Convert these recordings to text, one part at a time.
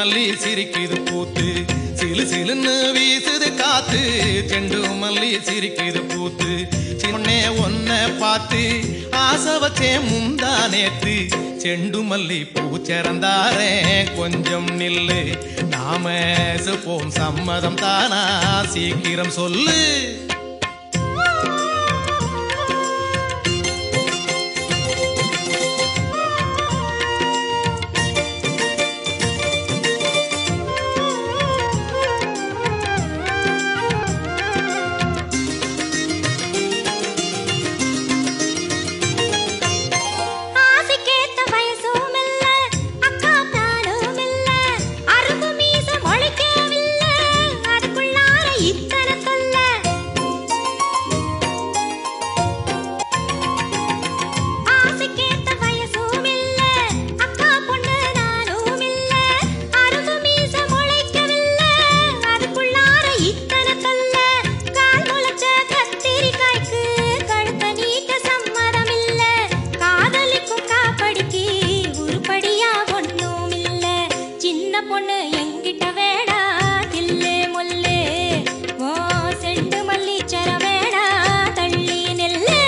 மல்லி சிரிக்குது பூத்து சிலு சிலுன்னு வீசுது காத்து செண்டு மல்லி சிரிக்குது பூத்து சின்னே ஒன்ன பார்த்து ஆசை வச்சே முந்தா நேத்து செண்டு மல்லி பூச்சரந்தாரே கொஞ்சம் நில்லு நாம சுப்போம் சம்மதம் தானா சீக்கிரம் சொல்லு ஆசைக்கேத்த வயசும் இல்ல, அக்கா தானும் இல்ல, அரும்பு மீச முளைக்கவில்ல, அதுக்குள்ளார இத்தனை தொல்லை. ஆசைக்கேத்த வயசும் இல்ல, அக்கா பொண்ணு நானும் இல்ல, அரும்பு மீச முளைக்கவில்ல, அதுக்குள்ளார இத்தனை தொல்லை. கால் முளைச்ச கத்திரிக்காய்க்கு கழுத்த நீட்ட சம்மதம் இல்ல. காதலிக்கும் காப்படிக்கு உருப்படியா ஒண்ணும் இல்ல. சின்ன பொண்ணு எங்கிட்ட வேடா தில்லு முல்லு ஓ செண்டு மல்லிச்சர வேடா தள்ளி நெல்லு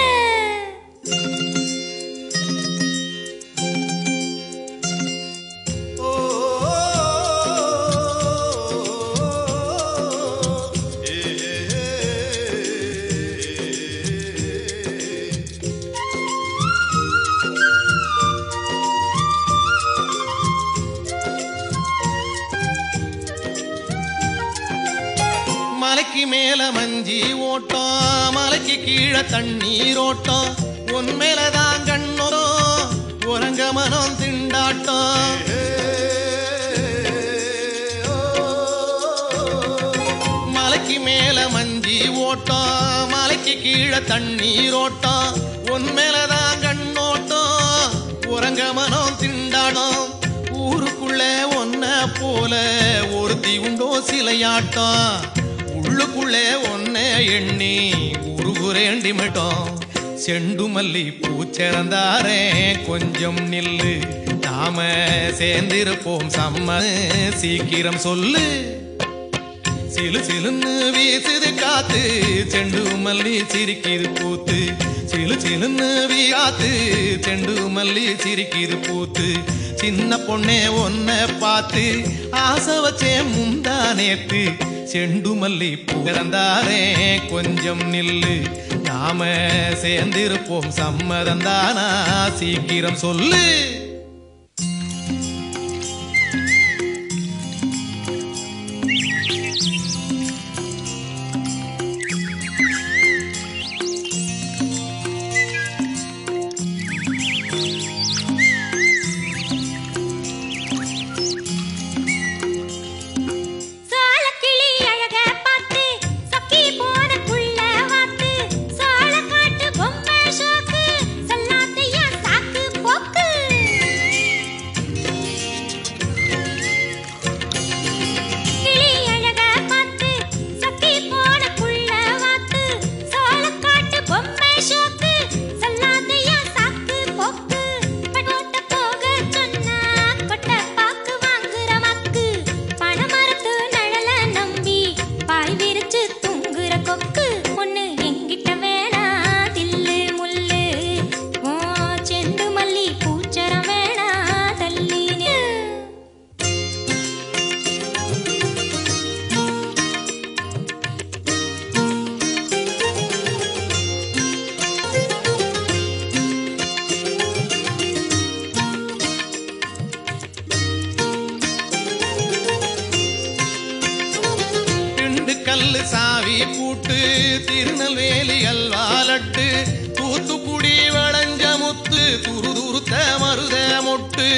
மலைக்கு மேல மஞ்சி ஓட்டம் மலைக்கு கீழே தண்ணீர் ஓட்டம் உன் மேலதான் கண்ணோரம் உறங்க மனம் திண்டாட்டம் மலைக்கு மேல மஞ்சி ஓட்டம் மலைக்கு கீழே தண்ணீர் ஓட்டம் உன் மேலதான் கண்ணோட்டம் உறங்க மனம் திண்டாடும் ஊருக்குள்ள ஒன்ன போல ஒருத்தி உண்டோ சிலையாட்டம் உள்ளுக்குள்ளே ஒன்ன எண்ணி உருகுரேண்டி மட்டும் செண்டு மல்லி பூச்சிறந்தாரே கொஞ்சம் நில்லு நாம சேர்ந்திருப்போம் சம்ம சீக்கிரம் சொல்லு சிலு சிலுன்னு வீசுது காத்து செண்டு மல்லி சிரிக்குது பூத்து சிலு சிலுன்னு வீகாத்து செண்டு மல்லி சிரிக்குது பூத்து சின்ன பொண்ணே ஒன்ன பார்த்து ஆசை வச்சே முந்தா நேத்து செண்டு மல்லி பிறந்தாரே கொஞ்சம் நில்லு நாம சேர்ந்திருப்போம் சம்மதம் தானா சீக்கிரம் சொல்லு சோளக்கிளி அழக பார்த்து சொக்கி போன புள்ள வாத்து சோளக்காட்டு பொம்மை ஷோக்கு சல்லாத்தையா சாக்கு போக்கு கிளி அழக பார்த்து சொக்கி போன புள்ள வாத்து சோளக்காட்டு பொம்மை ஷோக்கு சல்லாத்தையா சாக்கு போக்கு பட்டோட்ட போக சொன்னா கொட்ட பாக்கு வாங்குற மக்கு பணமரத்து நழல நம்பி பாய் விரிச்சு தூங்குற கொக்கு பொண்ணு எங்கிட்ட வேணா தில்லு முள்ளு ஓ செண்டு மல்லி பூச்சரம் வேணா தள்ளி நில்லு. திண்டுக்கல்லு சாவி பூட்டு திருநெல்வேலி அல்வாலட்டு தூத்துக்குடி வளைஞ்ச முத்து துரு துருத்த மருத மொட்டு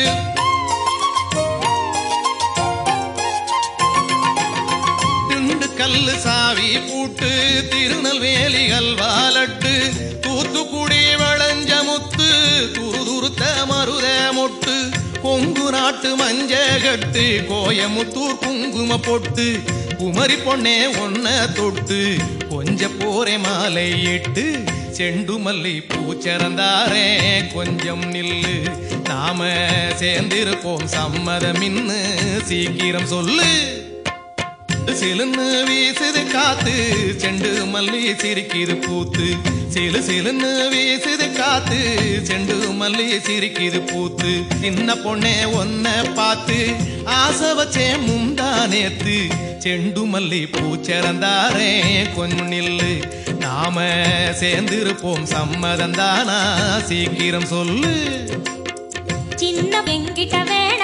திண்டுக்கல்லு சாவி பூட்டு திருநெல்வேலி அல்வாலட்டு தூத்துக்குடி வளைஞ்ச முத்து துரு துருத்த மருத மொட்டு கொங்கு நாட்டு மஞ்ச கட்டு கோயமுத்தூர் குங்கும பொட்டு குமரி பொண்ணே ஒன்ன தொட்டு கொஞ்ச போரே மாலை இட்டு செண்டு மல்லி பூச்சரந்தாரே கொஞ்சம் நில்லு நாம சேர்ந்திருப்போம் சம்மதமின்னு சீக்கிரம் சொல்லு சிலுன்னு வீசுது காத்து செண்டு மல்லி சிரிக்குது பூத்து சிலு சிலுன்னு வீசுது காத்து செண்டு மல்லி சிரிக்குது பூத்து சின்ன பொண்ணே ஒன்ன பார்த்து ஆசை வச்சே முந்தா நேத்து செண்டு மல்லி பூச்சரந்தாரே கொஞ்சம் நில்லு நாம சேர்ந்திருப்போம் சம்மதந்தானா சீக்கிரம் சொல்லு சின்ன வெங்கிட்ட வேண